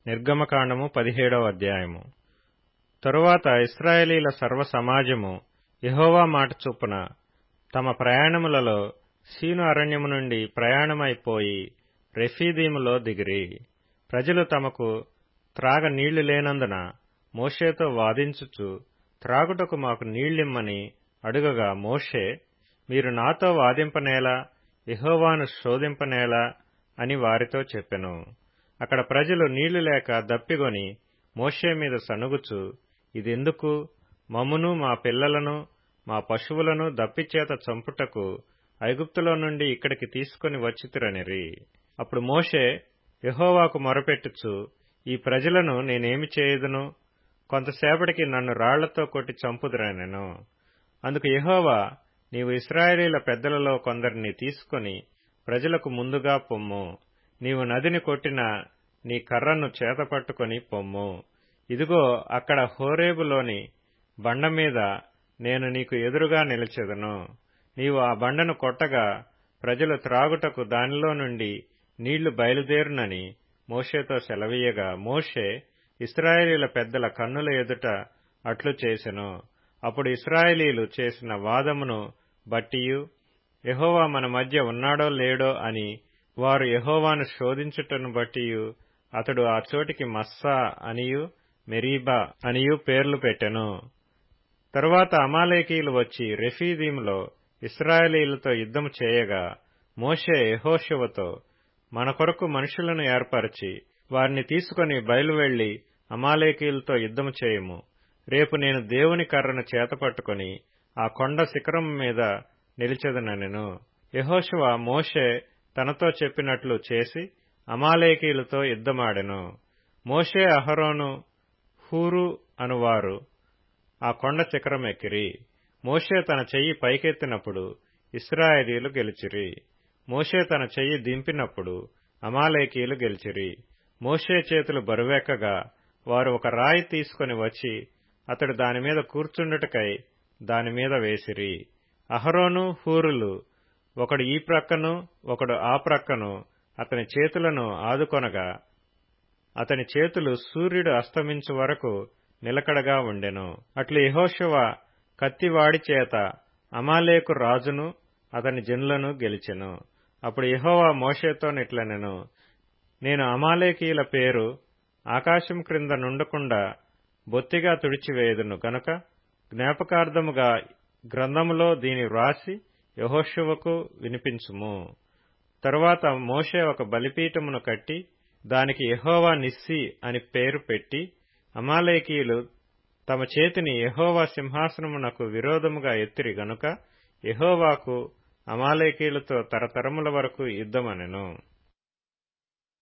నిర్గమకాండము పదిహేడవ అధ్యాయము తరువాత ఇస్రాయేలీల సర్వ సమాజము యెహోవా మాట చొప్పున తమ ప్రయాణములలో సీను అరణ్యము నుండి ప్రయాణమైపోయి రెఫీదీములో దిగిరి ప్రజలు తమకు త్రాగ నీళ్లు లేనందున మోషేతో వాదించుచు త్రాగుటకు మాకు నీళ్లిమ్మని అడుగగా మోషే మీరు నాతో వాదింపనేలా యెహోవాను శోధింపనేలా అని వారితో చెప్పెను అక్కడ ప్రజలు నీళ్లు లేక దప్పిగొని మోషే మీద సణుగుచు ఇదెందుకు మమ్మును మా పిల్లలను మా పశువులను దప్పిచేత చంపుటకు ఐగుప్తులో నుండి ఇక్కడికి తీసుకుని వచ్చితిరనిరి అప్పుడు మోషే యెహోవాకు మొరపెట్టుచు ఈ ప్రజలను నేనేమి చేయుదును కొంతసేపటికి నన్ను రాళ్లతో కొట్టి చంపుదురనెను అందుకు యెహోవా నీవు ఇస్రాయేలీల పెద్దలలో కొందరిని తీసుకొని ప్రజలకు ముందుగా పొమ్ము నీవు నదిని కొట్టిన నీ కర్రను చేతపట్టుకొని పొమ్ము ఇదిగో అక్కడ హోరేబులోని బండ మీద నేను నీకు ఎదురుగా నిలిచెదను నీవు ఆ బండను కొట్టగా ప్రజలు త్రాగుటకు దానిలో నుండి నీళ్లు బయలుదేరునని మోషేతో సెలవీయగా మోషే ఇస్రాయేలీల పెద్దల కన్నుల ఎదుట అట్లు చేసెను అప్పుడు ఇస్రాయేలీలు చేసిన వాదమును బట్టియు యెహోవా మన మధ్య ఉన్నాడో లేడో అని వారు యెహోవాను శోధించుటను బట్టియు అతడు ఆ చోటికి మస్సా అనియు మెరీబా అనియు పేర్లు పెట్టెను తరువాత అమాలేకీయులు వచ్చి రెఫీదీములో ఇస్రాయేలీలతో యుద్ధము చేయగా మోషే యెహోషువతో మన కొరకు మనుషులను ఏర్పరచి వారిని తీసుకుని బయలువెళ్లి అమాలేకీయులతో యుద్ధము చేయము రేపు నేను దేవుని కర్రను చేతపట్టుకుని ఆ కొండ శిఖరం మీద నిలిచెదనెను యెహోషువ మోషే తనతో చెప్పినట్లు చేసి అమాలేకీయులతో యుద్ధమాడెను మోషే అహరోను హూరు అనువారు ఆ కొండ శిఖరం ఎక్కిరి మోషే తన చెయ్యి పైకెత్తినప్పుడు ఇస్రాయేలీలు గెలిచిరి మోషే తన చెయ్యి దింపినప్పుడు అమాలేకీయులు గెలిచిరి మోషే చేతులు బరువెక్కగా వారు ఒక రాయి తీసుకుని వచ్చి అతడు దానిమీద కూర్చుండుటకై దానిమీద వేసిరి అహరోను హూరులు ఒకడు ఈ ప్రక్కను ఒకడు ఆ ప్రక్కను అతని చేతులను ఆదుకొనగా అతని చేతులు సూర్యుడు అస్తమించు వరకు నిలకడగా ఉండెను అట్లు యహోశవ కత్తివాడి చేత అమాలేకు రాజును అతని జనులను గెలిచెను అప్పుడు యహోవా మోషేతో నిట్లనెను నేను అమాలేకీయుల పేరు ఆకాశం క్రింద నుండకుండా బొత్తిగా తుడిచివేయుదును గనుక జ్ఞాపకార్థముగా గ్రంథములో దీని వ్రాసి యహోశువకు వినిపించుము తరువాత మోషే ఒక బలిపీఠమును కట్టి దానికి యహోవా నిస్సి అని పేరు పెట్టి అమాలేకీయులు తమ చేతిని యహోవా సింహాసనమునకు విరోధముగా ఎత్తిరి గనుక యహోవాకు అమాలేకీయులతో తరతరముల వరకు యుద్ధమనెను